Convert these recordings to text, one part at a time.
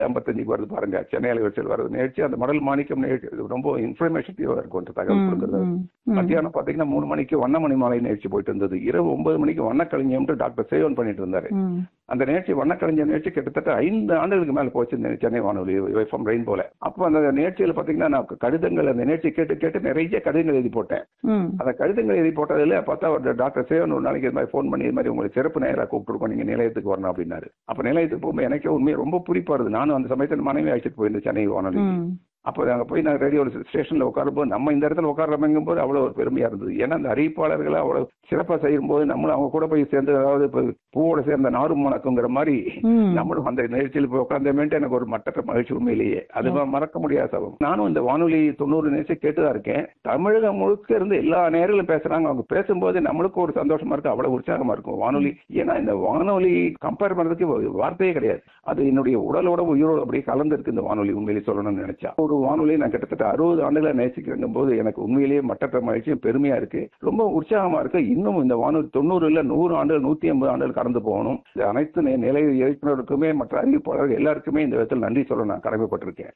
ஐம்பத்தஞ்சுக்கு வருது பாருங்க சென்னை அலைவரிசையில் வருது நிகழ்ச்சி அந்த மடல் மாணிக்கம் நிகழ்ச்சி இது ரொம்ப இன்ஃபர்மேஷன் இருக்கும் அந்த தகவல் கொடுக்குறது ம், ம். மத்தியானம் பாத்தீங்கன்னா மூணு மணிக்கு வண்ணமணி மாலை நிகழ்ச்சி போயிட்டு இருந்தது இரவு ஒன்பது மணிக்கு வண்ணக்கலைஞம்ட்டு டாக்டர் சேவன் பண்ணிட்டு இருந்தாரு ம். அந்த நிகழ்ச்சி வண்ணக்கலைஞர் நிகழ்ச்சி கிட்டத்தட்ட ஐந்து ஆண்டுகளுக்கு மேல போச்சு இந்த சென்னை வானொலி எஃப்எம் ரெயின் போல அப்போ அந்த நிகழ்ச்சியில பாத்தீங்கன்னா நான் கடிதங்கள் அந்த நிகழ்ச்சி கேட்டு கேட்டு நிறைய கடிதங்கள் எழுதி போட்டேன் ம். அந்த கடிதங்கள் எழுதி போட்டதுல பார்த்தா ஒரு டாக்டர் சேவன் ஒரு நாளைக்கு இது மாதிரி ஃபோன் பண்ணி இது மாதிரி உங்களுக்கு சிறப்பு நேராக கூப்பிட்டுருக்கோம் நீங்க நிலையத்துக்கு வரணும் அப்படின்னாரு அப்ப நிலையத்துக்கு போகும்போது எனக்கே உண்மையை ரொம்ப குறிப்பா இருந்தது நானும் அந்த சமயத்தில் மனைவி அழைச்சிட்டு போயிருந்தேன் சென்னை வானொலி ம். அப்போ அங்கே போய் நான் ரேடியோ ஸ்டேஷனில் உட்காரும்போது நம்ம இந்த இடத்துல உட்காரமைங்கும் போது அவ்வளோ ஒரு பெருமையா இருந்தது ஏன்னா அந்த அறிவிப்பாளர்களை அவ்வளோ சிறப்பாக செய்யும்போது நம்மளும் அவங்க கூட போய் சேர்ந்து அதாவது இப்போ பூவோட சேர்ந்த நாரும் மணக்குங்கிற மாதிரி ம். நம்மளும் அந்த நிகழ்ச்சியில் போய் உட்காந்தமேட்டு எனக்கு ஒரு மட்டற்ற மகிழ்ச்சி உண்மையிலேயே அது மறக்க முடியாத சபம் நானும் இந்த வானொலி தொண்ணூறு நிமிஷம் கேட்டுதான் இருக்கேன் தமிழகம் முழுக்க இருந்து எல்லா நேரங்களும் பேசுறாங்க அவங்க பேசும்போது நம்மளுக்கும் ஒரு சந்தோஷமா இருக்கு அவ்வளவு உற்சாகமா இருக்கும் வானொலி ஏன்னா இந்த வானொலி கம்பேர் பண்றதுக்கு வார்த்தையே கிடையாது அது என்னுடைய உடலோட உயிரோட அப்படியே கலந்து இருக்கு இந்த வானொலி உண்மையிலேயே சொல்லணும்னு நினைச்சா ஒரு வானொலி நான் கிட்டத்தட்ட அறுபது ஆண்டுகளை நேசிக்கிறங்கும் போது எனக்கு உண்மையிலேயே மட்டற்ற மகிழ்ச்சியும் பெருமையா இருக்கு ரொம்ப உற்சாகமா இருக்கு இன்னும் இந்த வானொலி தொண்ணூறு இல்ல நூறு ஆண்டுகள் நூத்தி ஐம்பது ஆண்டுகள் கடந்து போகணும் இந்த அனைத்து நி- நிலை இயக்குநருக்குமே மற்ற அறிவிப்பாளர்கள் எல்லாருக்குமே இந்த விதத்தில் நன்றி சொல்ல நான் கடமைப்பட்டிருக்கேன்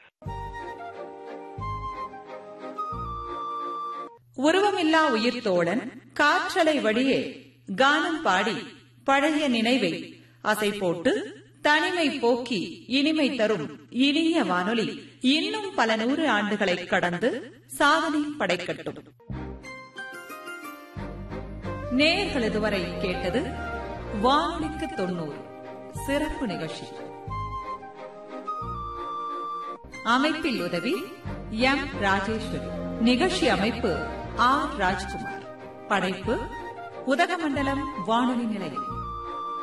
உருவமில்லா உயிர் தோழன் காற்றலை வழியே கானம் பாடி பழைய நினைவை அசை போட்டு தனிமை போக்கி இனிமை தரும் இனிய வானொலி இன்னும் பல நூறு ஆண்டுகளை கடந்து சாதனை படைக்கட்டும் நேயர்கள் இதுவரை கேட்டது வானொலிக்கு தொண்ணூறு சிறப்பு நிகழ்ச்சி அமைப்பில் உதவி எம் ராஜேஸ்வரி நிகழ்ச்சி அமைப்பு ஆர் ராஜ்குமார் படைப்பு உதகமண்டலம் வானொலி நிலையம்